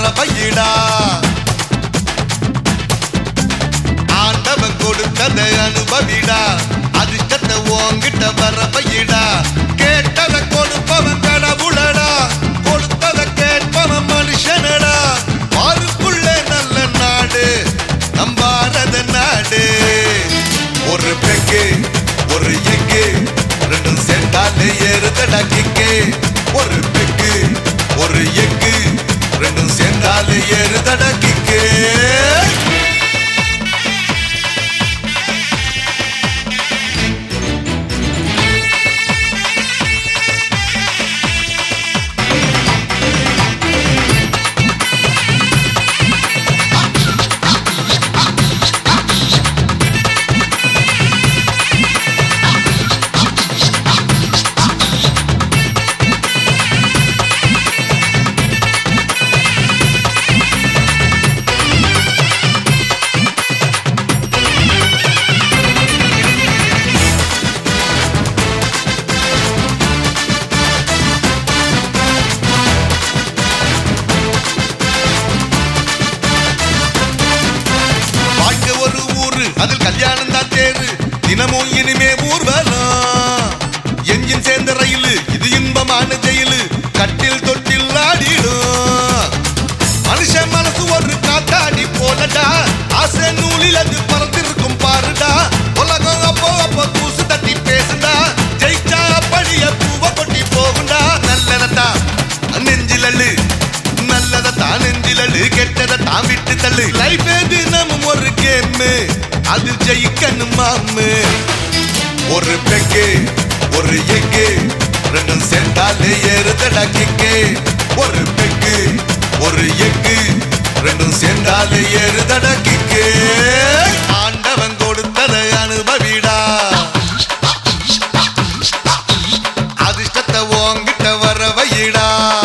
வையிடா ஆண்டவன் கொடுத்ததை அனுபவிடா அதிர்ஷ்டத்தை உன்கிட்ட வர வையிடா கேட்டத கொடுப்பவன் கடவுளடா கொடுத்தத கேட்பவன் மனுஷனடா பாருக்குள்ளே நல்ல நாடு நம் பாரத நாடு ஒரு பெக்கு ஒரு எக்கு ரெண்டும் சேர்ந்தாலே ஏறுதடா கிக்கு ஒரு பெக்கு ஒரு எக்கு ரெண்டும் சேர்ந்தாலே ஏறுதடா கிக்கு வாழ்க்கை ஒரு ஊரு அதில் கல்யாணம் தான் தேரு தினமும் இனிமே ஊர்வலம் எஞ்சின் சேர்ந்த ரயிலு இது இன்பமான ஜெயிலு கட்டில் தொட்டில் ஆடிடும் மனுஷன் மனசு ஒரு காத்தாடி போலடா ஆசை நூலில் அது பறந்திருக்கும் பாருடா உலகம் அப்போ அப்போ தூசு தட்டி பேசுடா ஜெயிச்சா அப்படியே பூவ கொட்டி போகுண்டா நல்லதா நெஞ்சில் அள்ளு நல்லதை தான் நெஞ்சில் அள்ளு கெட்டதை தான் விட்டு தள்ளு லைஃப் தினமும் ஒரு கேம் அது ஜெயிக்கணும் மாமு ஒரு பெக்கு ஒரு எக்கு ரெண்டும் சேர்ந்தாலே ஏறுதடா கிக்கு ஒரு பெக்கு ஒரு எக்கு ரெண்டும் சேர்ந்தாலே ஏறுதடா கிக்கு ஆண்டவன் கொடுத்ததை அனுபவிடா அதிர்ஷ்டத்தை உன்கிட்ட வர வையிடா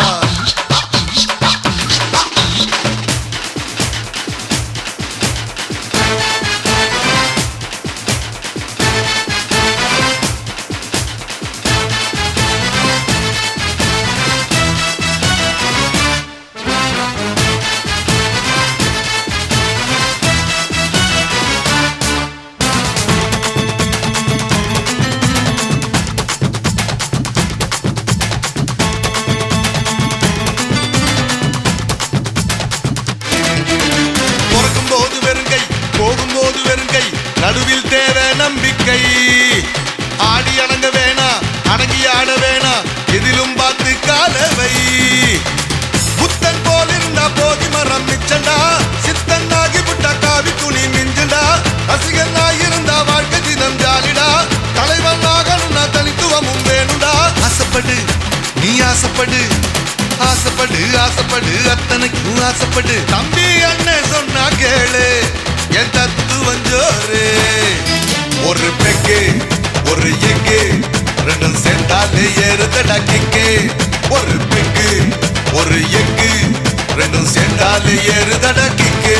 பிறக்கும் போது வெறுங்கை போகும்போது வெறுங்கை நடுவில் தேவை நம்பிக்கை ஆடி அடங்க வேணா அடங்கி ஆட வேணா எதிலும் பார்த்து காலவை புத்தன் போல் இருந்தா போதி மரம் மிச்சண்டா சித்தன் ஆகி விட்டா காவி துணி மிஞ்சண்டா ரசிகன் இருந்தா வாழ்க்கை தினம் ஜாலிடா தலைவன் ஆகணும்னா தனித்துவமும் வேணும்டா ஆசைப்படு நீ ஆசைப்படு ஆசைப்படு ஆசைப்படு அத்தனைக்கும் ஆசைப்படு தம்பி அண்ணன் சொன்னா கேளு என் தத்துவம் ஜோரு ஒரு பெக்கு ஒரு எக்கு ரெண்டும் சேர்ந்தாலே ஏறுதடா கிக்கு ஒரு பெக்கு ஒரு எக்கு ரெண்டும் சேர்ந்தாலே ஏறுதடா கிக்கு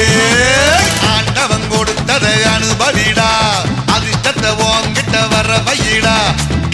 ஆண்டவன் கொடுத்ததை அனுபவிடா அதிர்ஷ்டத்தை உன்கிட்ட வர வையிடா